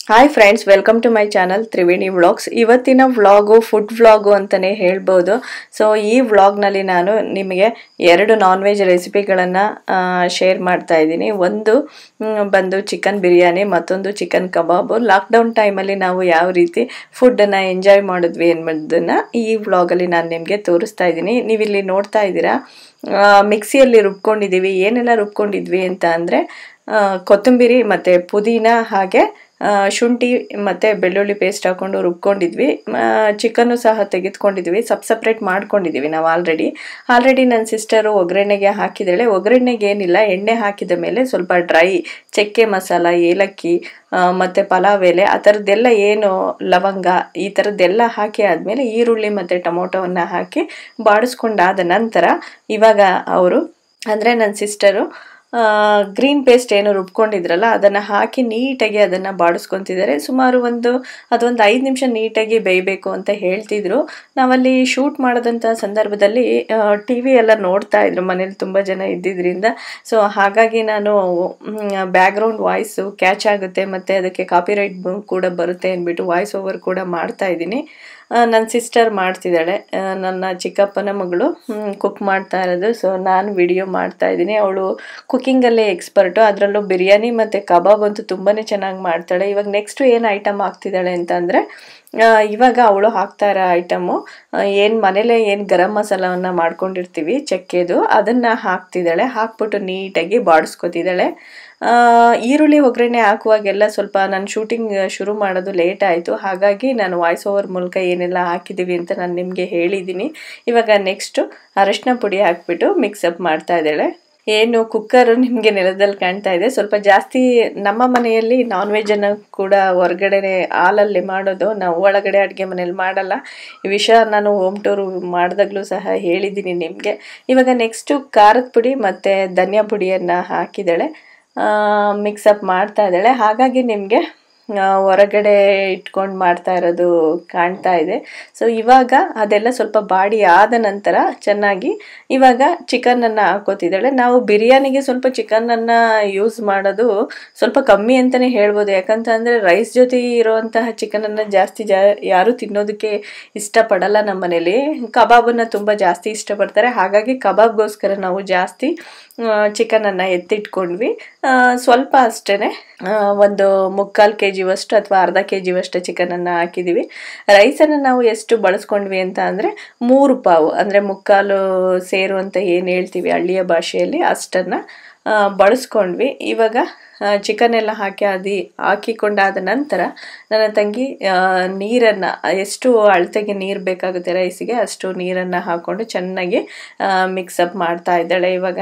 hi friends welcome to my channel Triveni vlogs ಇವತ್ತಿನ vlog food vlog ಅಂತಲೇ ಹೇಳ್ಬೋದು so ಈ ವ್ಲಾಗ್ನಲ್ಲಿ ನಾನು ನಿಮಗೆ ಎರಡು ನಾನ್ ವೆಜ್ ರೆಸಿಪಿಗಳನ್ನು ಶೇರ್ ಮಾಡ್ತಾ ಇದ್ದೀನಿ ಒಂದು ಮ್, ಬಂದು ಚಿಕನ್ ಬಿರಿಯಾನಿ ಮತ್ತೊಂದು ಚಿಕನ್ ಕಬಾಬು ಲಾಕ್ಡೌನ್ ಟೈಮಲ್ಲಿ ನಾವು ಯಾವ ರೀತಿ ಫುಡ್ಡನ್ನು ಎಂಜಾಯ್ ಮಾಡಿದ್ವಿ ಅನ್ನೋದನ್ನು ಈ ವ್ಲಾಗಲ್ಲಿ ನಾನು ನಿಮಗೆ ತೋರಿಸ್ತಾ ಇದ್ದೀನಿ ನೀವಿಲ್ಲಿ ನೋಡ್ತಾ ಇದ್ದೀರಾ ಆ, ಮಿಕ್ಸಿಯಲ್ಲಿ ರುಬ್ಕೊಂಡಿದ್ದೀವಿ ಏನೆಲ್ಲ ರುಬ್ಕೊಂಡಿದ್ವಿ ಅಂತ ಅಂದರೆ ಕೊತ್ತಂಬರಿ ಮತ್ತು ಪುದೀನ ಹಾಗೆ ಆ, ಶುಂಠಿ ಮತ್ತು ಬೆಳ್ಳುಳ್ಳಿ ಪೇಸ್ಟ್ ಹಾಕ್ಕೊಂಡು ರುಬ್ಕೊಂಡಿದ್ವಿ ಚಿಕನ್ನು ಸಹ ತೆಗೆದುಕೊಂಡಿದ್ವಿ ಸಪ್ ಸಪ್ರೇಟ್ ಮಾಡ್ಕೊಂಡಿದ್ದೀವಿ ನಾವು ಆಲ್ರೆಡಿ ಆಲ್ರೆಡಿ ನನ್ನ ಸಿಸ್ಟರು ಒಗ್ಗರಣೆಗೆ ಹಾಕಿದ್ದಾಳೆ ಒಗ್ಗರಣೆಗೆ ಏನಿಲ್ಲ ಎಣ್ಣೆ ಹಾಕಿದ ಮೇಲೆ ಸ್ವಲ್ಪ ಡ್ರೈ ಚಕ್ಕೆ ಮಸಾಲ ಏಲಕ್ಕಿ ಆ, ಮತ್ತೆ ಪಲಾವ್ ಎಲೆ ಆ ಥರದ್ದೆಲ್ಲ ಏನು ಲವಂಗ ಈ ಥರದ್ದೆಲ್ಲ ಹಾಕಿ ಆದಮೇಲೆ ಈರುಳ್ಳಿ ಮತ್ತು ಟೊಮೊಟೊವನ್ನು ಹಾಕಿ ಬಾಡಿಸ್ಕೊಂಡಾದ ನಂತರ ಇವಾಗ ಅವರು ಅಂದರೆ ನನ್ನ ಸಿಸ್ಟರು ಗ್ರೀನ್ ಪೇಸ್ಟ್ ಏನು ರುಬ್ಕೊಂಡಿದ್ರಲ್ಲ ಅದನ್ನು ಹಾಕಿ ನೀಟಾಗಿ ಅದನ್ನು ಬಾಡಿಸ್ಕೊತಿದ್ದಾರೆ ಸುಮಾರು ಒಂದು ಅದೊಂದು ಐದು ನಿಮಿಷ ನೀಟಾಗಿ ಬೇಯಬೇಕು ಅಂತ ಹೇಳ್ತಿದ್ರು ನಾವಲ್ಲಿ ಶೂಟ್ ಮಾಡೋದಂಥ ಸಂದರ್ಭದಲ್ಲಿ ಟಿ ವಿ ಎಲ್ಲ ನೋಡ್ತಾ ಇದ್ರು ಮನೇಲಿ ತುಂಬ ಜನ ಇದ್ದಿದ್ರಿಂದ ಸೊ ಹಾಗಾಗಿ ನಾನು ಬ್ಯಾಕ್ಗ್ರೌಂಡ್ ವಾಯ್ಸು ಕ್ಯಾಚ್ ಆಗುತ್ತೆ ಮತ್ತು ಅದಕ್ಕೆ ಕಾಪಿರೈಟ್ ಕೂಡ ಬರುತ್ತೆ ಅಂದ್ಬಿಟ್ಟು ವಾಯ್ಸ್ ಓವರ್ ಕೂಡ ಮಾಡ್ತಾ ಇದ್ದೀನಿ ನನ್ನ ಸಿಸ್ಟರ್ ಮಾಡ್ತಿದ್ದಾಳೆ ಆ, ನನ್ನ ಚಿಕ್ಕಪ್ಪನ ಮಗಳು ಕುಕ್ ಮಾಡ್ತಾ ಇರೋದು ಸೊ ನಾನು ವಿಡಿಯೋ ಮಾಡ್ತಾ ಇದ್ದೀನಿ ಅವಳು ಕುಕ್ಕಿಂಗಲ್ಲೇ ಎಕ್ಸ್ಪರ್ಟು ಅದರಲ್ಲೂ ಬಿರಿಯಾನಿ ಮತ್ತು ಕಬಾಬ್ ಅಂತೂ ತುಂಬಾ ಚೆನ್ನಾಗಿ ಮಾಡ್ತಾಳೆ ಇವಾಗ ನೆಕ್ಸ್ಟ್ ಏನು ಐಟಮ್ ಹಾಕ್ತಿದ್ದಾಳೆ ಅಂತ ಅಂದರೆ ಇವಾಗ ಅವಳು ಹಾಕ್ತಾ ಇರೋ ಐಟಮು ಏನು ಮನೇಲೇ ಏನು ಗರಂ ಮಸಾಲವನ್ನು ಮಾಡ್ಕೊಂಡಿರ್ತೀವಿ ಚಕ್ಕೆದು ಅದನ್ನು ಹಾಕ್ತಿದ್ದಾಳೆ ಹಾಕ್ಬಿಟ್ಟು ನೀಟಾಗಿ ಬಾಡಿಸ್ಕೊತಿದ್ದಾಳೆ ಆ, ಈರುಳ್ಳಿ ಒಗ್ಗರಣೆ ಹಾಕುವಾಗೆಲ್ಲ ಸ್ವಲ್ಪ ನಾನು ಶೂಟಿಂಗ್ ಶುರು ಮಾಡೋದು ಲೇಟ್ ಆಯಿತು ಹಾಗಾಗಿ ನಾನು ವಾಯ್ಸ್ ಓವರ್ ಮೂಲಕ ಏನೆಲ್ಲ ಹಾಕಿದ್ದೀವಿ ಅಂತ ನಾನು ನಿಮಗೆ ಹೇಳಿದ್ದೀನಿ ಇವಾಗ ನೆಕ್ಸ್ಟು ಅರಶಿನ ಪುಡಿ ಹಾಕ್ಬಿಟ್ಟು ಮಿಕ್ಸಪ್ ಮಾಡ್ತಾ ಇದ್ದಾಳೆ ಏನು ಕುಕ್ಕರ್ ನಿಮಗೆ ನೆಲದಲ್ಲಿ ಕಾಣ್ತಾ ಇದೆ ಸ್ವಲ್ಪ ಜಾಸ್ತಿ ನಮ್ಮ ಮನೆಯಲ್ಲಿ ನಾನ್ ವೆಜ್ಜನ್ನು ಕೂಡ ಹೊರಗಡೆ ಹಾಲಲ್ಲಿ ಮಾಡೋದು ನಾವು ಒಳಗಡೆ ಅಡುಗೆ ಮನೇಲಿ ಮಾಡಲ್ಲ ಈ ವಿಷಯ ನಾನು ಹೋಮ್ ಟೂರ್ ಮಾಡಿದಾಗಲೂ ಸಹ ಹೇಳಿದ್ದೀನಿ ನಿಮಗೆ ಇವಾಗ ನೆಕ್ಸ್ಟು ಖಾರದ ಪುಡಿ ಮತ್ತು ಧನಿಯಾ ಪುಡಿಯನ್ನು ಹಾಕಿದ್ದಾಳೆ ಮಿಕ್ಸಪ್ ಮಾಡ್ತಾ ಇದ್ದಾಳೆ ಹಾಗಾಗಿ ನಿಮಗೆ ಹೊರಗಡೆ ಇಟ್ಕೊಂಡು ಮಾಡ್ತಾ ಇರೋದು ಕಾಣ್ತಾ ಇದೆ ಸೊ ಇವಾಗ ಅದೆಲ್ಲ ಸ್ವಲ್ಪ ಬಾಡಿ ಆದ ನಂತರ ಚೆನ್ನಾಗಿ ಇವಾಗ ಚಿಕನನ್ನು ಹಾಕೋತಿದ್ದಾಳೆ ನಾವು ಬಿರಿಯಾನಿಗೆ ಸ್ವಲ್ಪ ಚಿಕನನ್ನು ಯೂಸ್ ಮಾಡೋದು ಸ್ವಲ್ಪ ಕಮ್ಮಿ ಅಂತಲೇ ಹೇಳ್ಬೋದು ಯಾಕಂತಂದರೆ ರೈಸ್ ಜೊತೆ ಇರುವಂತಹ ಚಿಕನನ್ನು ಜಾಸ್ತಿ ಜಾ ಯಾರೂ ತಿನ್ನೋದಕ್ಕೆ ಇಷ್ಟಪಡಲ್ಲ ನಮ್ಮ ಮನೇಲಿ ಕಬಾಬನ್ನು ತುಂಬ ಜಾಸ್ತಿ ಇಷ್ಟಪಡ್ತಾರೆ ಹಾಗಾಗಿ ಕಬಾಬ್ಗೋಸ್ಕರ ನಾವು ಜಾಸ್ತಿ ಚಿಕನನ್ನು ಎತ್ತಿಟ್ಕೊಂಡ್ವಿ ಆ, ಸ್ವಲ್ಪ ಅಷ್ಟೇ ಒಂದು ಮುಕ್ಕಾಲು ಕೆ ಜಿವಷ್ಟು ಅಥವಾ ಅರ್ಧ ಕೆ ಜಿವಷ್ಟು ಚಿಕನನ್ನು ಹಾಕಿದ್ದೀವಿ ರೈಸನ್ನು ನಾವು ಎಷ್ಟು ಬಳಸ್ಕೊಂಡ್ವಿ ಅಂತ ಅಂದರೆ ಮೂರು ಪಾವು ಅಂದರೆ ಮುಕ್ಕಾಲು ಸೇರು ಅಂತ ಏನು ಹೇಳ್ತೀವಿ ಹಳ್ಳಿಯ ಭಾಷೆಯಲ್ಲಿ ಅಷ್ಟನ್ನು ಬಳಸ್ಕೊಂಡ್ವಿ ಇವಾಗ ಚಿಕನ್ ಎಲ್ಲ ಹಾಕಿ ಅದು ಹಾಕಿಕೊಂಡಾದ ನಂತರ ನನ್ನ ತಂಗಿ ನೀರನ್ನು ಎಷ್ಟು ಅಳತೆಗೆ ನೀರು ಬೇಕಾಗುತ್ತೆ ರೈಸಿಗೆ ಅಷ್ಟು ನೀರನ್ನು ಹಾಕ್ಕೊಂಡು ಚೆನ್ನಾಗಿ ಮಿಕ್ಸಪ್ ಮಾಡ್ತಾ ಇದ್ದಾಳೆ ಇವಾಗ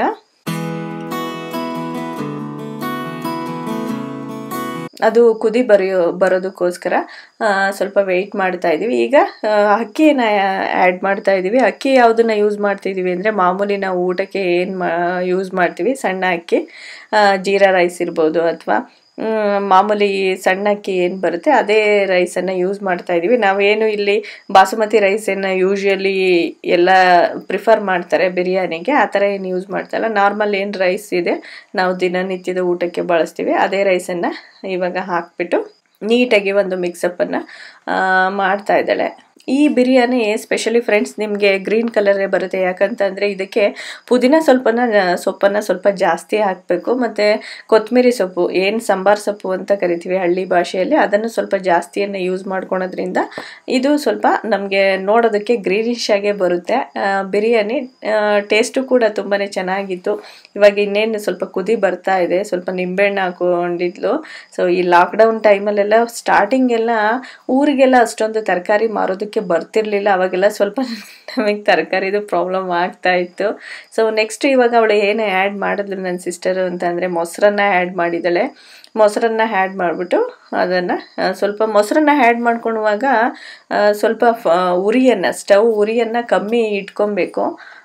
ಅದು ಕುದಿ ಬರೆಯೋ ಬರೋದಕ್ಕೋಸ್ಕರ ಆ, ಸ್ವಲ್ಪ ವೆಯ್ಟ್ ಮಾಡ್ತಾ ಇದ್ದೀವಿ ಈಗ ಆ, ಅಕ್ಕಿನ ಆ್ಯಡ್ ಮಾಡ್ತಾ ಇದ್ದೀವಿ ಅಕ್ಕಿ ಯಾವುದನ್ನ ಯೂಸ್ ಮಾಡ್ತಿದ್ದೀವಿ ಅಂದರೆ ಮಾಮೂಲಿ ನಾವು ಊಟಕ್ಕೆ ಏನು ಮಾ ಯೂಸ್ ಮಾಡ್ತೀವಿ ಸಣ್ಣ ಅಕ್ಕಿ ಆ, ಜೀರಾ ರೈಸ್ ಇರ್ಬೋದು ಅಥವಾ ಮಾಮೂಲಿ ಸಣ್ಣ ಅಕ್ಕಿ ಏನು ಬರುತ್ತೆ ಅದೇ ರೈಸನ್ನು ಯೂಸ್ ಮಾಡ್ತಾ ಇದ್ದೀವಿ ನಾವೇನು ಇಲ್ಲಿ ಬಾಸುಮತಿ ರೈಸನ್ನು ಯೂಶ್ವಲಿ ಎಲ್ಲ ಪ್ರಿಫರ್ ಮಾಡ್ತಾರೆ ಬಿರಿಯಾನಿಗೆ ಆ ಥರ ಏನು ಯೂಸ್ ಮಾಡ್ತಾಯಿಲ್ಲ ನಾರ್ಮಲ್ ಏನು ರೈಸ್ ಇದೆ ನಾವು ದಿನನಿತ್ಯದ ಊಟಕ್ಕೆ ಬಳಸ್ತೀವಿ ಅದೇ ರೈಸನ್ನು ಇವಾಗ ಹಾಕ್ಬಿಟ್ಟು ನೀಟಾಗಿ ಒಂದು ಮಿಕ್ಸಪ್ಪನ್ನು ಮಾಡ್ತಾ ಇದ್ದಾಳೆ ಈ ಬಿರಿಯಾನಿ ಸ್ಪೆಷಲಿ ಫ್ರೆಂಡ್ಸ್ ನಿಮಗೆ ಗ್ರೀನ್ ಕಲರೇ ಬರುತ್ತೆ ಯಾಕಂತಂದರೆ ಇದಕ್ಕೆ ಪುದೀನ ಸ್ವಲ್ಪನ ಸೊಪ್ಪನ್ನು ಸ್ವಲ್ಪ ಜಾಸ್ತಿ ಹಾಕಬೇಕು ಮತ್ತು ಕೊತ್ತಂಬರಿ ಸೊಪ್ಪು ಏನು ಸಾಂಬಾರ್ ಸೊಪ್ಪು ಅಂತ ಕರಿತೀವಿ ಹಳ್ಳಿ ಭಾಷೆಯಲ್ಲಿ ಅದನ್ನು ಸ್ವಲ್ಪ ಜಾಸ್ತಿಯನ್ನು ಯೂಸ್ ಮಾಡ್ಕೊಳೋದ್ರಿಂದ ಇದು ಸ್ವಲ್ಪ ನಮಗೆ ನೋಡೋದಕ್ಕೆ ಗ್ರೀನಿಶ್ ಆಗೇ ಬರುತ್ತೆ ಆ, ಬಿರಿಯಾನಿ ಟೇಸ್ಟು ಕೂಡ ತುಂಬಾ ಚೆನ್ನಾಗಿತ್ತು ಇವಾಗ ಇನ್ನೇನು ಸ್ವಲ್ಪ ಕುದಿ ಬರ್ತಾ ಇದೆ ಸ್ವಲ್ಪ ನಿಂಬೆಹಣ್ಣು ಹಾಕೊಂಡಿದ್ಲು ಸೊ ಈ ಲಾಕ್ಡೌನ್ ಟೈಮಲ್ಲೆಲ್ಲ ಸ್ಟಾರ್ಟಿಂಗ್ ಎಲ್ಲ ಊರಿಗೆಲ್ಲ ಅಷ್ಟೊಂದು ತರಕಾರಿ ಮಾರೋದಕ್ಕೆ ಬರ್ತಿರ್ಲಿಲ್ಲ ಅವಾಗೆಲ್ಲ ಸ್ವಲ್ಪ ನಮಗೆ ತರಕಾರಿದು ಪ್ರಾಬ್ಲಮ್ ಆಗ್ತಾ ಇತ್ತು ಸೊ ನೆಕ್ಸ್ಟ್ ಇವಾಗ ಅವಳು ಏನು ಆ್ಯಡ್ ಮಾಡಿದ್ಲು ನನ್ನ ಸಿಸ್ಟರು ಅಂತ ಅಂದರೆ ಮೊಸರನ್ನ ಆ್ಯಡ್ ಮಾಡಿದ್ದಾಳೆ ಮೊಸರನ್ನ ಆ್ಯಡ್ ಮಾಡಿಬಿಟ್ಟು ಅದನ್ನು ಸ್ವಲ್ಪ ಮೊಸರನ್ನ ಆ್ಯಡ್ ಮಾಡ್ಕೊಳ್ಳುವಾಗ ಆ, ಸ್ವಲ್ಪ ಫ ಉರಿಯನ್ನು ಸ್ಟವ್ ಉರಿಯನ್ನು ಕಮ್ಮಿ ಇಟ್ಕೊಬೇಕು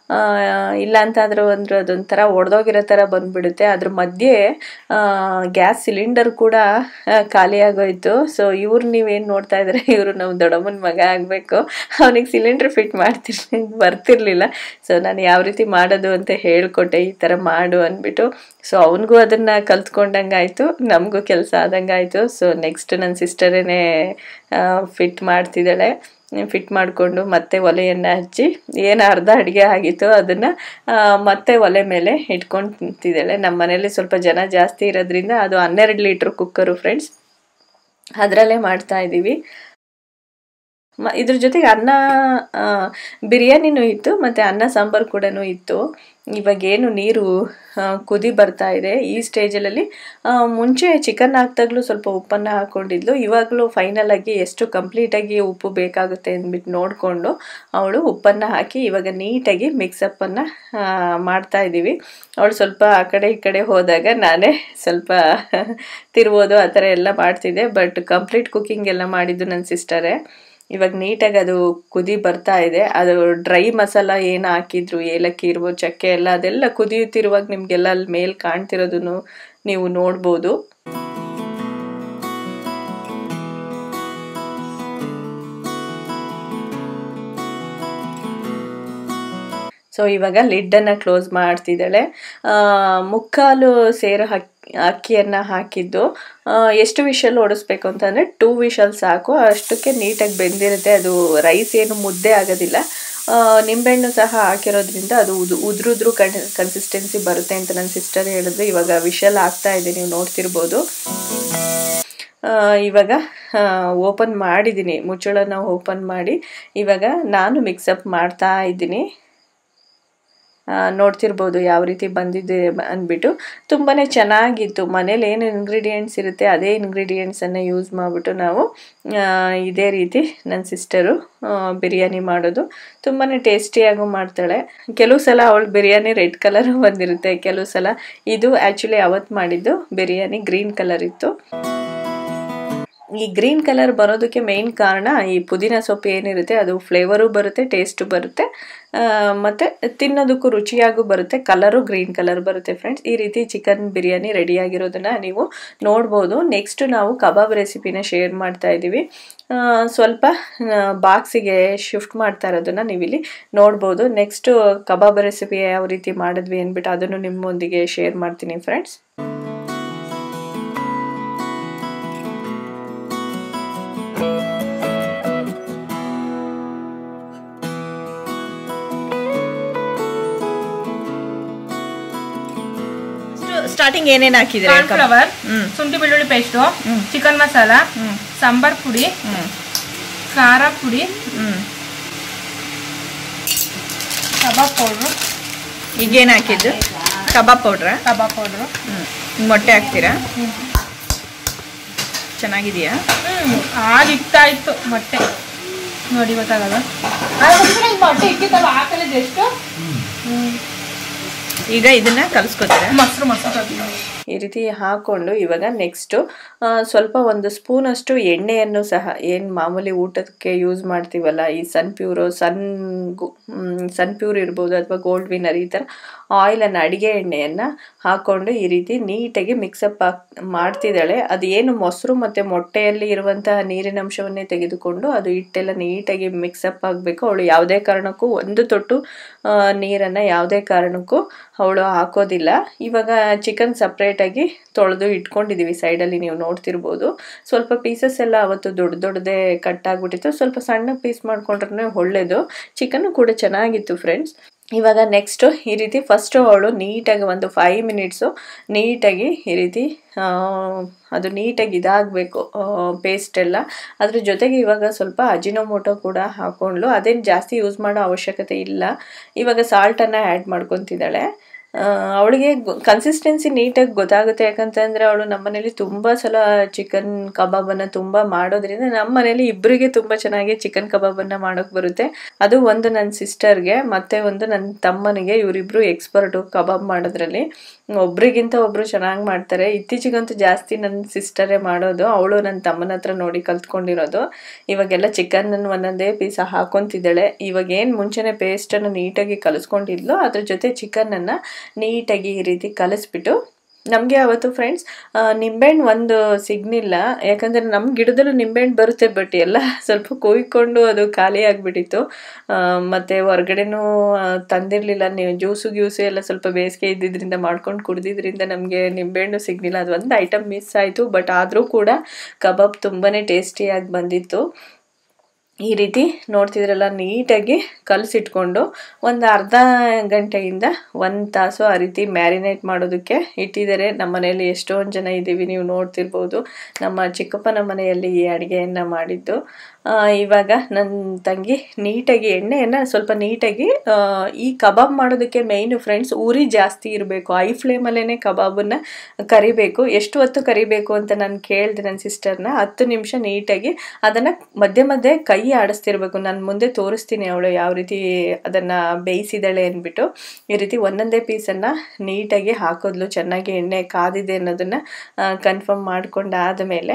ಇಲ್ಲ ಅಂತಾದರೂ ಅಂದ್ರೆ ಅದೊಂಥರ ಒಡೆದೋಗಿರೋ ಥರ ಬಂದ್ಬಿಡುತ್ತೆ ಅದ್ರ ಮಧ್ಯೆ ಗ್ಯಾಸ್ ಸಿಲಿಂಡರ್ ಕೂಡ ಆ, ಖಾಲಿಯಾಗೋಯ್ತು ಸೊ ಇವ್ರು ನೀವೇನು ನೋಡ್ತಾ ಇದ್ರೆ ಇವರು ನಮ್ಮ ದೊಡ್ಡಮ್ಮನ ಮಗ ಆಗಬೇಕು ಅವನಿಗೆ ಸಿಲಿಂಡರ್ ಫಿಟ್ ಮಾಡ್ತಿರ್ಲಿ ಬರ್ತಿರ್ಲಿಲ್ಲ ಸೊ ನಾನು ಯಾವ ರೀತಿ ಮಾಡೋದು ಅಂತ ಹೇಳ್ಕೊಟ್ಟೆ ಈ ಥರ ಮಾಡು ಅಂದ್ಬಿಟ್ಟು ಸೊ ಅವನಿಗೂ ಅದನ್ನು ಕಲ್ತ್ಕೊಂಡಂಗೆ ಆಯಿತು ನಮಗೂ ಕೆಲಸ ಆದಂಗೆ ಆಯಿತು ಸೊ ನೆಕ್ಸ್ಟ್ ನನ್ನ ಸಿಸ್ಟರೇನೆ ಫಿಟ್ ಮಾಡ್ತಿದ್ದಾಳೆ ಫಿಟ್ ಮಾಡಿಕೊಂಡು ಮತ್ತೆ ಒಲೆಯನ್ನು ಹಚ್ಚಿ ಏನು ಅರ್ಧ ಅಡುಗೆ ಆಗಿತ್ತು ಅದನ್ನು ಮತ್ತೆ ಒಲೆ ಮೇಲೆ ಇಟ್ಕೊಂಡು ತಿಂತಿದ್ದಾಳೆ ನಮ್ಮ ಮನೇಲಿ ಸ್ವಲ್ಪ ಜನ ಜಾಸ್ತಿ ಇರೋದ್ರಿಂದ ಅದು ಹನ್ನೆರಡು ಲೀಟ್ರ್ ಕುಕ್ಕರು ಫ್ರೆಂಡ್ಸ್ ಅದರಲ್ಲೇ ಮಾಡ್ತಾ ಇದ್ದೀವಿ ಮ ಇದ್ರ ಜೊತೆಗೆ ಅನ್ನ ಆ, ಬಿರಿಯಾನಿನೂ ಇತ್ತು ಮತ್ತು ಅನ್ನ ಸಾಂಬಾರು ಕೂಡ ಇತ್ತು ಇವಾಗ ಏನು ನೀರು ಆ, ಕುದಿ ಬರ್ತಾ ಇದೆ ಈ ಸ್ಟೇಜಲ್ಲಿ ಮುಂಚೆ ಚಿಕನ್ ಹಾಕ್ದಾಗಲೂ ಸ್ವಲ್ಪ ಉಪ್ಪನ್ನು ಹಾಕ್ಕೊಂಡಿದ್ಲು ಇವಾಗಲೂ ಫೈನಲ್ ಆಗಿ ಎಷ್ಟು ಕಂಪ್ಲೀಟಾಗಿ ಉಪ್ಪು ಬೇಕಾಗುತ್ತೆ ಅಂದ್ಬಿಟ್ಟು ನೋಡಿಕೊಂಡು ಅವಳು ಉಪ್ಪನ್ನು ಹಾಕಿ ಇವಾಗ ನೀಟಾಗಿ ಮಿಕ್ಸಪ್ಪನ್ನು ಮಾಡ್ತಾ ಇದ್ದೀವಿ ಅವಳು ಸ್ವಲ್ಪ ಆ ಕಡೆ ಈ ಕಡೆ ಹೋದಾಗ ನಾನೇ ಸ್ವಲ್ಪ ತಿರ್ಬೋದು ಆ ಥರ ಎಲ್ಲ ಮಾಡ್ತಿದ್ದೆ ಬಟ್ ಕಂಪ್ಲೀಟ್ ಕುಕ್ಕಿಂಗ್ ಎಲ್ಲ ಮಾಡಿದ್ದು ನನ್ನ ಸಿಸ್ಟರೇ ಇವಾಗ ನೀಟಾಗಿ ಅದು ಕುದಿ ಬರ್ತಾ ಇದೆ ಅದು ಡ್ರೈ ಮಸಾಲ ಏನು ಹಾಕಿದ್ರು ಏಲಕ್ಕಿ ಇರ್ಬೋದು ಚಕ್ಕೆ ಎಲ್ಲ ಅದೆಲ್ಲ ಕುದಿಯುತ್ತಿರುವಾಗ ನಿಮಗೆಲ್ಲ ಅಲ್ಲಿ ಮೇಲೆ ಕಾಣ್ತಿರೋದನ್ನು ನೀವು ನೋಡ್ಬೋದು ಸೊ ಇವಾಗ ಲಿಡ್ಡನ್ನು ಕ್ಲೋಸ್ ಮಾಡ್ತಿದ್ದಾಳೆ ಆ, ಮುಕ್ಕಾಲು ಸೇರು ಹಕ್ಕಿ ಅಕ್ಕಿಯನ್ನು ಹಾಕಿದ್ದು ಆ, ಎಷ್ಟು ವಿಷಲ್ ಓಡಿಸ್ಬೇಕು ಅಂತಂದರೆ ಟೂ ವಿಷಲ್ ಸಾಕು ಅಷ್ಟಕ್ಕೆ ನೀಟಾಗಿ ಬೆಂದಿರುತ್ತೆ ಅದು ರೈಸ್ ಏನು ಮುದ್ದೆ ಆಗೋದಿಲ್ಲ ಆ, ನಿಂಬೆಹಣ್ಣು ಸಹ ಹಾಕಿರೋದ್ರಿಂದ ಅದು ಉದು ಉದ್ರುದ್ರು ಕನ್ ಕನ್ಸಿಸ್ಟೆನ್ಸಿ ಬರುತ್ತೆ ಅಂತ ನನ್ನ ಸಿಸ್ಟರ್ ಹೇಳಿದ್ರು ಇವಾಗ ವಿಷಲ್ ಆಗ್ತಾ ಇದೆ ನೀವು ನೋಡ್ತಿರ್ಬೋದು ಆ, ಇವಾಗ ಓಪನ್ ಮಾಡಿದ್ದೀನಿ ಮುಚ್ಚಳನ ಓಪನ್ ಮಾಡಿ ಇವಾಗ ನಾನು ಮಿಕ್ಸಪ್ ಮಾಡ್ತಾ ಇದ್ದೀನಿ ಆ, ನೋಡ್ತಿರ್ಬೋದು ಯಾವ ರೀತಿ ಬಂದಿದೆ ಬ- ಅಂದ್ಬಿಟ್ಟು ತುಂಬಾ ಚೆನ್ನಾಗಿತ್ತು ಮನೇಲಿ ಏನು ಇಂಗ್ರೀಡಿಯೆಂಟ್ಸ್ ಇರುತ್ತೆ ಅದೇ ಇಂಗ್ರೀಡಿಯೆಂಟ್ಸನ್ನು ಯೂಸ್ ಮಾಡಿಬಿಟ್ಟು ನಾವು ಆ, ಇದೇ ರೀತಿ ನನ್ನ ಸಿಸ್ಟರು ಬಿರಿಯಾನಿ ಮಾಡೋದು ತುಂಬಾ ಟೇಸ್ಟಿಯಾಗೂ ಮಾಡ್ತಾಳೆ ಕೆಲವು ಸಲ ಅವಳು ಬಿರಿಯಾನಿ ರೆಡ್ ಕಲರ್ ಬಂದಿರುತ್ತೆ ಕೆಲವು ಸಲ ಇದು ಆ್ಯಕ್ಚುಲಿ ಅವತ್ತು ಮಾಡಿದ್ದು ಬಿರಿಯಾನಿ ಗ್ರೀನ್ ಕಲರ್ ಇತ್ತು ಈ ಗ್ರೀನ್ ಕಲರ್ ಬರೋದಕ್ಕೆ ಮೇನ್ ಕಾರಣ ಈ ಪುದೀನ ಸೊಪ್ಪು ಏನಿರುತ್ತೆ ಅದು ಫ್ಲೇವರು ಬರುತ್ತೆ ಟೇಸ್ಟು ಬರುತ್ತೆ ಆ, ಮತ್ತೆ ತಿನ್ನೋದಕ್ಕೂ ರುಚಿಯಾಗೂ ಬರುತ್ತೆ ಕಲರು ಗ್ರೀನ್ ಕಲರ್ ಬರುತ್ತೆ ಫ್ರೆಂಡ್ಸ್ ಈ ರೀತಿ ಚಿಕನ್ ಬಿರಿಯಾನಿ ರೆಡಿಯಾಗಿರೋದನ್ನ ನೀವು ನೋಡ್ಬೋದು ನೆಕ್ಸ್ಟ್ ನಾವು ಕಬಾಬ್ ರೆಸಿಪಿನ ಶೇರ್ ಮಾಡ್ತಾ ಇದ್ದೀವಿ ಆ, ಸ್ವಲ್ಪ ಬಾಕ್ಸಿಗೆ ಶಿಫ್ಟ್ ಮಾಡ್ತಾ ಇರೋದನ್ನ ನೀವಿಲ್ಲಿ ನೋಡ್ಬೋದು ನೆಕ್ಸ್ಟ್ ಕಬಾಬ್ ರೆಸಿಪಿ ಯಾವ ರೀತಿ ಮಾಡಿದ್ವಿ ಅಂದ್ಬಿಟ್ಟು ಅದನ್ನು ನಿಮ್ಮೊಂದಿಗೆ ಶೇರ್ ಮಾಡ್ತೀನಿ ಫ್ರೆಂಡ್ಸ್ ಸ್ಟಾರ್ಟಿಂಗ್ ಏನೇನು ಹಾಕಿದ್ರೆ ಕಾರ್ನ್ಫ್ಲವರ್ ಶುಂಠಿ ಬೆಳ್ಳುಳ್ಳಿ ಪೇಸ್ಟು ಚಿಕನ್ ಮಸಾಲ ಸಾಂಬಾರ್ ಪುಡಿ ಖಾರ ಪುಡಿ ಕಬಾಬ್ ಪೌಡ್ರು ಈಗೇನು ಹಾಕಿದ್ದು ಕಬಾಬ್ ಪೌಡ್ರಾ ಕಬಾಬ್ ಪೌಡ್ರು ಮೊಟ್ಟೆ ಹಾಕ್ತೀರಾ ಚೆನ್ನಾಗಿದೆಯಾ ಆಗ ಇಕ್ತಾ ಇತ್ತು ಮೊಟ್ಟೆ ನೋಡಿ ಗೊತ್ತಾಗಲ್ಲ ಮೊಟ್ಟೆ ಇಕ್ಕಿತ್ತಲ್ಲ ಹಾಕಲಿದ್ದು ಎಷ್ಟು ಈಗ ಇದನ್ನ ಕಲಿಸ್ಕೊತೀರಾ ಮೊಸರು ಮೊಸರು ಈ ರೀತಿ ಹಾಕೊಂಡು ಇವಾಗ ನೆಕ್ಸ್ಟು ಸ್ವಲ್ಪ ಒಂದು ಸ್ಪೂನಷ್ಟು ಎಣ್ಣೆಯನ್ನು ಸಹ ಏನು ಮಾಮೂಲಿ ಊಟಕ್ಕೆ ಯೂಸ್ ಮಾಡ್ತೀವಲ್ಲ ಈ ಸನ್ ಪ್ಯೂರು ಸನ್ ಸನ್ ಪ್ಯೂರ್ ಇರ್ಬೋದು ಅಥವಾ ಗೋಲ್ಡ್ ವಿನ್ನರ್ ಈ ಥರ ಆಯಿಲನ್ನು ಅಡುಗೆ ಎಣ್ಣೆಯನ್ನು ಹಾಕ್ಕೊಂಡು ಈ ರೀತಿ ನೀಟಾಗಿ ಮಿಕ್ಸಪ್ ಹಾಕ್ ಮಾಡ್ತಿದ್ದಾಳೆ ಅದು ಏನು ಮೊಸರು ಮತ್ತು ಮೊಟ್ಟೆಯಲ್ಲಿ ಇರುವಂತಹ ನೀರಿನ ಅಂಶವನ್ನೇ ತೆಗೆದುಕೊಂಡು ಅದು ಹಿಟ್ಟೆಲ್ಲ ನೀಟಾಗಿ ಮಿಕ್ಸಪ್ ಆಗಬೇಕು ಅವಳು ಯಾವುದೇ ಕಾರಣಕ್ಕೂ ಒಂದು ತೊಟ್ಟು ನೀರನ್ನು ಯಾವುದೇ ಕಾರಣಕ್ಕೂ ಅವಳು ಹಾಕೋದಿಲ್ಲ ಇವಾಗ ಚಿಕನ್ ಸಪ್ರೇಟಾಗಿ ತೊಳೆದು ಇಟ್ಕೊಂಡಿದ್ದೀವಿ ಸೈಡಲ್ಲಿ ನೀವು ನೋಡ್ತಿರ್ಬೋದು ಸ್ವಲ್ಪ ಪೀಸಸ್ ಎಲ್ಲ ಅವತ್ತು ದೊಡ್ಡ ದೊಡ್ಡದೇ ಕಟ್ ಆಗಿಬಿಟ್ಟಿತ್ತು ಸ್ವಲ್ಪ ಸಣ್ಣ ಪೀಸ್ ಮಾಡ್ಕೊಂಡ್ರೆ ಒಳ್ಳೇದು ಚಿಕನ್ನು ಕೂಡ ಚೆನ್ನಾಗಿತ್ತು ಫ್ರೆಂಡ್ಸ್ ಇವಾಗ ನೆಕ್ಸ್ಟು ಈ ರೀತಿ ಫಸ್ಟು ಅವಳು ನೀಟಾಗಿ ಒಂದು ಫೈವ್ ಮಿನಿಟ್ಸು ನೀಟಾಗಿ ಈ ರೀತಿ ಆ, ಅದು ನೀಟಾಗಿ ಇದಾಗಬೇಕು ಪೇಸ್ಟ್ ಎಲ್ಲ ಅದ್ರ ಜೊತೆಗೆ ಇವಾಗ ಸ್ವಲ್ಪ ಅಜಿನೋಮೋಟೊ ಕೂಡ ಹಾಕೊಂಡ್ಲು ಅದೇನು ಜಾಸ್ತಿ ಯೂಸ್ ಮಾಡೋ ಅವಶ್ಯಕತೆ ಇಲ್ಲ ಇವಾಗ ಸಾಲ್ಟನ್ನು ಆ್ಯಡ್ ಮಾಡ್ಕೊತಿದ್ದಾಳೆ ಅವಳಿಗೆ ಕನ್ಸಿಸ್ಟೆನ್ಸಿ ನೀಟಾಗಿ ಗೊತ್ತಾಗುತ್ತೆ ಯಾಕಂತಂದರೆ ಅವಳು ನಮ್ಮ ಮನೇಲಿ ತುಂಬ ಸಲ ಚಿಕನ್ ಕಬಾಬನ್ನು ತುಂಬ ಮಾಡೋದ್ರಿಂದ ನಮ್ಮ ಮನೇಲಿ ಇಬ್ಬರಿಗೆ ತುಂಬ ಚೆನ್ನಾಗಿ ಚಿಕನ್ ಕಬಾಬನ್ನು ಮಾಡೋಕ್ಕೆ ಬರುತ್ತೆ ಅದು ಒಂದು ನನ್ನ ಸಿಸ್ಟರ್ಗೆ ಮತ್ತೆ ಒಂದು ನನ್ನ ತಮ್ಮನಿಗೆ ಇವರಿಬ್ರು ಎಕ್ಸ್ಪರ್ಟು ಕಬಾಬ್ ಮಾಡೋದ್ರಲ್ಲಿ ಒಬ್ರಿಗಿಂತ ಒಬ್ರು ಚೆನ್ನಾಗಿ ಮಾಡ್ತಾರೆ ಇತ್ತೀಚೆಗಂತೂ ಜಾಸ್ತಿ ನನ್ನ ಸಿಸ್ಟರೇ ಮಾಡೋದು ಅವಳು ನನ್ನ ತಮ್ಮನ ಹತ್ರ ನೋಡಿ ಕಲ್ತ್ಕೊಂಡಿರೋದು ಇವಾಗೆಲ್ಲ ಚಿಕನ್ ಒಂದೊಂದೇ ಪೀಸ ಹಾಕೊಂತಿದ್ದಾಳೆ ಇವಾಗ ಏನು ಮುಂಚೆನೆ ಪೇಸ್ಟನ್ನು ನೀಟಾಗಿ ಕಲಿಸ್ಕೊಂಡಿದ್ಲು ಅದ್ರ ಜೊತೆ ಚಿಕನನ್ನು ನೀಟಾಗಿ ಈ ರೀತಿ ಕಲಿಸ್ಬಿಟ್ಟು ನಮಗೆ ಅವತ್ತು ಫ್ರೆಂಡ್ಸ್ ನಿಂಬೆಹಣ್ಣು ಒಂದು ಸಿಗ್ನಿಲ್ಲ ಯಾಕಂದರೆ ನಮ್ಮ ಗಿಡದಲ್ಲೂ ನಿಂಬೆಹಣ್ಣು ಬರುತ್ತೆ ಬಟ್ ಎಲ್ಲ ಸ್ವಲ್ಪ ಕೊಯ್ಕೊಂಡು ಅದು ಖಾಲಿ ಆಗಿಬಿಟ್ಟಿತ್ತು ಮತ್ತು ಹೊರ್ಗಡೆನೂ ಆ, ತಂದಿರಲಿಲ್ಲ ನೀವು ಜ್ಯೂಸು ಗ್ಯೂಸು ಎಲ್ಲ ಸ್ವಲ್ಪ ಬೇಸಿಗೆ ಇದ್ದಿದ್ದರಿಂದ ಮಾಡ್ಕೊಂಡು ಕುಡ್ದಿದ್ರಿಂದ ನಮಗೆ ನಿಂಬೆಹಣ್ಣು ಸಿಗ್ಲಿಲ್ಲ ಅದು ಒಂದು ಐಟಮ್ ಮಿಸ್ ಆಯಿತು ಬಟ್ ಆದರೂ ಕೂಡ ಕಬಾಬ್ ತುಂಬಾ ಟೇಸ್ಟಿಯಾಗಿ ಬಂದಿತ್ತು ಈ ರೀತಿ ನೋಡ್ತಿದ್ರಲ್ಲ ನೀಟಾಗಿ ಕಲಸಿಟ್ಕೊಂಡು ಒಂದು ಅರ್ಧ ಗಂಟೆಯಿಂದ ಒಂದು ತಾಸು ಆ ರೀತಿ ಮ್ಯಾರಿನೇಟ್ ಮಾಡೋದಕ್ಕೆ ಇಟ್ಟಿದ್ದಾರೆ ನಮ್ಮ ಮನೆಯಲ್ಲಿ ಎಷ್ಟೊಂದು ಜನ ಇದ್ದೀವಿ ನೀವು ನೋಡ್ತಿರ್ಬೋದು ನಮ್ಮ ಚಿಕ್ಕಪ್ಪನ ಮನೆಯಲ್ಲಿ ಈ ಅಡುಗೆಯನ್ನು ಮಾಡಿದ್ದು ಆ, ಇವಾಗ ನನ್ನ ತಂಗಿ ನೀಟಾಗಿ ಎಣ್ಣೆಯನ್ನು ಸ್ವಲ್ಪ ನೀಟಾಗಿ ಆ, ಈ ಕಬಾಬ್ ಮಾಡೋದಕ್ಕೆ ಮೇಯ್ನು ಫ್ರೆಂಡ್ಸ್ ಉರಿ ಜಾಸ್ತಿ ಇರಬೇಕು ಐ ಫ್ಲೇಮಲ್ಲೇ ಕಬಾಬನ್ನು ಕರಿಬೇಕು ಎಷ್ಟು ಹೊತ್ತು ಕರಿಬೇಕು ಅಂತ ನಾನು ಕೇಳಿದೆ ನನ್ನ ಸಿಸ್ಟರ್ನ ಹತ್ತು ನಿಮಿಷ ನೀಟಾಗಿ ಅದನ್ನು ಮಧ್ಯೆ ಮಧ್ಯೆ ಕೈ ಆಡಿಸ್ತಿರ್ಬೇಕು ನಾನು ಮುಂದೆ ತೋರಿಸ್ತೀನಿ ಅವಳು ಯಾವ ರೀತಿ ಅದನ್ನು ಬೇಯಿಸಿದಾಳೆ ಅಂದ್ಬಿಟ್ಟು ಈ ರೀತಿ ಒಂದೊಂದೇ ಪೀಸನ್ನು ನೀಟಾಗಿ ಹಾಕೋದ್ಲು ಚೆನ್ನಾಗಿ ಎಣ್ಣೆ ಕಾದಿದೆ ಅನ್ನೋದನ್ನು ಕನ್ಫರ್ಮ್ ಮಾಡ್ಕೊಂಡಾದ ಮೇಲೆ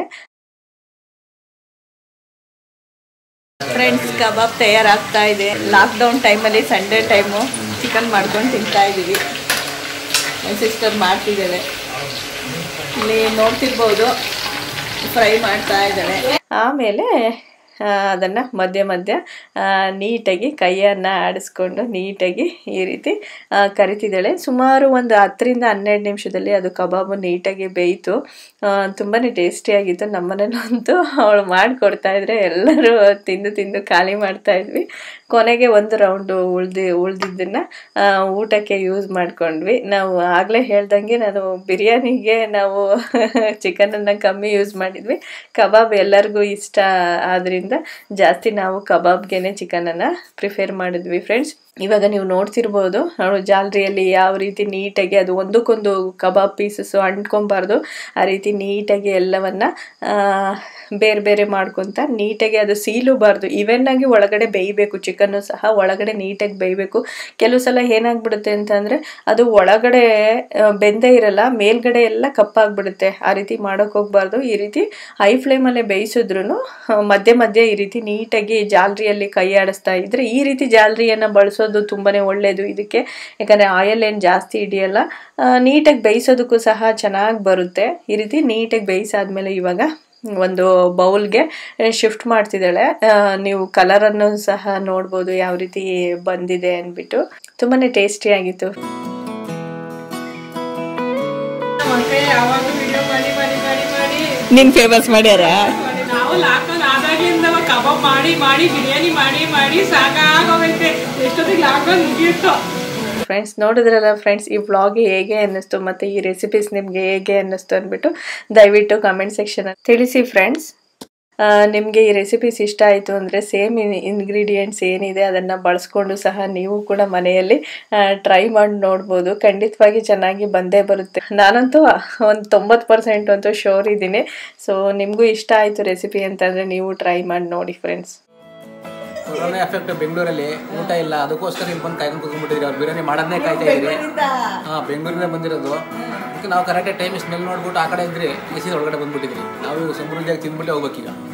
ಫ್ರೆಂಡ್ಸ್ ಕಬಾಬ್ ತಯಾರಾಗ್ತಾ ಇದೆ ಲಾಕ್ಡೌನ್ ಟೈಮಲ್ಲಿ ಸಂಡೇ ಟೈಮು ಚಿಕನ್ ಮಾಡ್ಕೊಂಡು ತಿಂತಾ ಇದ್ದೀವಿ ನನ್ನ ಸಿಸ್ಟರ್ ಮಾಡ್ತಿದ್ದಾಳೆ ಇಲ್ಲಿ ನೋಡ್ತಿರ್ಬೋದು ಫ್ರೈ ಮಾಡ್ತಾ ಇದ್ದಾಳೆ ಆಮೇಲೆ ಅದನ್ನು ಮಧ್ಯ ಮಧ್ಯ ಆ, ನೀಟಾಗಿ ಕೈಯನ್ನು ಆಡಿಸ್ಕೊಂಡು ನೀಟಾಗಿ ಈ ರೀತಿ ಆ, ಕರಿತಿದ್ದಾಳೆ ಸುಮಾರು ಒಂದು ಹತ್ತರಿಂದ ಹನ್ನೆರಡು ನಿಮಿಷದಲ್ಲಿ ಅದು ಕಬಾಬು ನೀಟಾಗಿ ಬೇಯಿತು ತುಂಬಾ ಟೇಸ್ಟಿಯಾಗಿತ್ತು ನಮ್ಮನೇಲಂತೂ ಅವಳು ಮಾಡಿಕೊಡ್ತಾ ಇದ್ರೆ ಎಲ್ಲರೂ ತಿಂದು ತಿಂದು ಖಾಲಿ ಮಾಡ್ತಾ ಇದ್ವಿ ಕೊನೆಗೆ ಒಂದು ರೌಂಡು ಉಳ್ದಿ ಉಳ್ದಿದ್ದನ್ನು ಊಟಕ್ಕೆ ಯೂಸ್ ಮಾಡ್ಕೊಂಡ್ವಿ ನಾವು ಆಗಲೇ ಹೇಳ್ದಂಗೆ ನಾನು ಬಿರಿಯಾನಿಗೆ ನಾವು ಚಿಕನನ್ನು ಕಮ್ಮಿ ಯೂಸ್ ಮಾಡಿದ್ವಿ ಕಬಾಬ್ ಎಲ್ಲರಿಗೂ ಇಷ್ಟ ಆದ್ರಿಂದ ಜಾಸ್ತಿ ನಾವು ಕಬಾಬ್ಗೆನೆ ಚಿಕನನ್ನು ಪ್ರಿಫೇರ್ ಮಾಡಿದ್ವಿ ಫ್ರೆಂಡ್ಸ್ ಇವಾಗ ನೀವು ನೋಡ್ತಿರ್ಬೋದು ಅವಳು ಜಾಲರಿಯಲ್ಲಿ ಯಾವ ರೀತಿ ನೀಟಾಗಿ ಅದು ಒಂದಕ್ಕೊಂದು ಕಬಾಬ್ ಪೀಸಸ್ಸು ಅಂಟ್ಕೊಬಾರ್ದು ಆ ರೀತಿ ನೀಟಾಗಿ ಎಲ್ಲವನ್ನ ಆ, ಬೇರೆ ಬೇರೆ ಮಾಡ್ಕೊತ ನೀಟಾಗಿ ಅದು ಸೀಲುಬಾರ್ದು ಇವೆನ್ನಾಗಿ ಒಳಗಡೆ ಬೇಯಬೇಕು ಚಿಕನ್ನು ಸಹ ಒಳಗಡೆ ನೀಟಾಗಿ ಬೇಯಬೇಕು ಕೆಲವು ಸಲ ಏನಾಗ್ಬಿಡುತ್ತೆ ಅಂತಂದರೆ ಅದು ಒಳಗಡೆ ಆ, ಬೆಂದೇ ಇರಲ್ಲ ಮೇಲ್ಗಡೆ ಎಲ್ಲ ಕಪ್ಪಾಗ್ಬಿಡುತ್ತೆ ಆ ರೀತಿ ಮಾಡೋಕೆ ಹೋಗ್ಬಾರ್ದು ಈ ರೀತಿ ಹೈ ಫ್ಲೇಮಲ್ಲೇ ಬೇಯಿಸಿದ್ರು ಮಧ್ಯೆ ಮಧ್ಯೆ ಈ ರೀತಿ ನೀಟಾಗಿ ಜಾಲರಿಯಲ್ಲಿ ಕೈ ಆಡಿಸ್ತಾ ಇದ್ರೆ ಈ ರೀತಿ ಜಾಲರಿಯನ್ನು ಬಳಸೋದು ತುಂಬಾನೇ ಒಳ್ಳೆಯದು ಇದಕ್ಕೆ ಯಾಕಂದರೆ ಆಯಲ್ ಏನು ಜಾಸ್ತಿ ಹಿಡಿಯಲ್ಲ ನೀಟಾಗಿ ಬೇಯಿಸೋದಕ್ಕೂ ಸಹ ಚೆನ್ನಾಗಿ ಬರುತ್ತೆ ಈ ರೀತಿ ನೀಟಾಗಿ ಬೇಯಿಸಾದ್ಮೇಲೆ ಇವಾಗ ಒಂದು ಬೌಲ್ಗೆ ಶಿಫ್ಟ್ ಮಾಡ್ತಿದ್ದಾಳೆ ಆ, ನೀವು ಕಲರನ್ನು ಸಹ ನೋಡ್ಬೋದು ಯಾವ ರೀತಿ ಬಂದಿದೆ ಅಂದ್ಬಿಟ್ಟು ತುಂಬಾ ಟೇಸ್ಟಿಯಾಗಿತ್ತು ನಮ್ಮ ಕೈ ಯಾವಾಗಲೂ ವಿಡಿಯೋ ಮಾಡಿ ಮಾಡಿ ಮಾಡಿ ಮಾಡಿ ನಿನ್ ಫೇಮಸ್ ಮಾಡ್ಯಾರ ಮಾಡಿ ನಾವು ಲಾಕ್ಡೌನ್ ಆದಾಗಿಂದ ಕಬಾಬ್ ಮಾಡಿ ಮಾಡಿ ಬಿರಿಯಾನಿ ಮಾಡಿ ಮಾಡಿ ಸಾಕಾಗೋಗೈತೆ ಎಷ್ಟೊತ್ತಿಗೆ ಲಾಕ್ಡೌನ್ ಮುಗಿಯುತ್ತೋ ಫ್ರೆಂಡ್ಸ್ ನೋಡಿದ್ರಲ್ಲ ಫ್ರೆಂಡ್ಸ್ ಈ ವ್ಲಾಗ್ ಹೇಗೆ ಅನ್ನಿಸ್ತು ಮತ್ತು ಈ ರೆಸಿಪೀಸ್ ನಿಮಗೆ ಹೇಗೆ ಅನ್ನಿಸ್ತು ಅಂದ್ಬಿಟ್ಟು ದಯವಿಟ್ಟು ಕಮೆಂಟ್ ಸೆಕ್ಷನ್ ತಿಳಿಸಿ ಫ್ರೆಂಡ್ಸ್ ನಿಮಗೆ ಈ ರೆಸಿಪೀಸ್ ಇಷ್ಟ ಆಯಿತು ಅಂದರೆ ಸೇಮ್ ಇಂಗ್ರೀಡಿಯೆಂಟ್ಸ್ ಏನಿದೆ ಅದನ್ನು ಬಳಸ್ಕೊಂಡು ಸಹ ನೀವು ಕೂಡ ಮನೆಯಲ್ಲಿ ಟ್ರೈ ಮಾಡಿ ನೋಡ್ಬೋದು ಖಂಡಿತವಾಗಿ ಚೆನ್ನಾಗಿ ಬಂದೇ ಬರುತ್ತೆ ನಾನಂತೂ ಒಂದು ತೊಂಬತ್ತು ಪರ್ಸೆಂಟ್ ಅಂತೂ ಶೋರ್ ಇದ್ದೀನಿ ಸೊ ನಿಮಗೂ ಇಷ್ಟ ಆಯಿತು ರೆಸಿಪಿ ಅಂತಂದರೆ ನೀವು ಟ್ರೈ ಮಾಡಿ ನೋಡಿ ಫ್ರೆಂಡ್ಸ್ ಕೊರೋನಾ ಎಫೆಕ್ಟ್ ಬೆಂಗಳೂರಲ್ಲಿ ಊಟ ಇಲ್ಲ ಅದಕ್ಕೋಸ್ಕರ ಇಲ್ಲಿ ಬಂದು ಕಾಯ್ಕೊಂಡು ಕೂತ್ಕೊಂಡ್ಬಿಟ್ಟಿದ್ರಿ ಅವ್ರು ಬಿರಿಯಾನಿ ಮಾಡೋದನ್ನೇ ಕಾಯ್ತಾ ಇದ್ರಿ ಹಾಂ ಬೆಂಗಳೂರಿಂದ ಬಂದಿರೋದು ಅದಕ್ಕೆ ನಾವು ಕರೆಕ್ಟಾಗಿ ಟೈಮ್ ಸ್ಮೆಲ್ ನೋಡ್ಬಿಟ್ಟು ಆ ಕಡೆ ಇದ್ರಿ ಎಸಿ ಒಳಗಡೆ ಬಂದ್ಬಿಟ್ಟಿದ್ರಿ ನಾವು ಸಮೃದ್ಧಿಯಾಗಿ ತಿಂದ್ಬಿಟ್ಟೆ ಹೋಗ್ಬೇಕೀಗ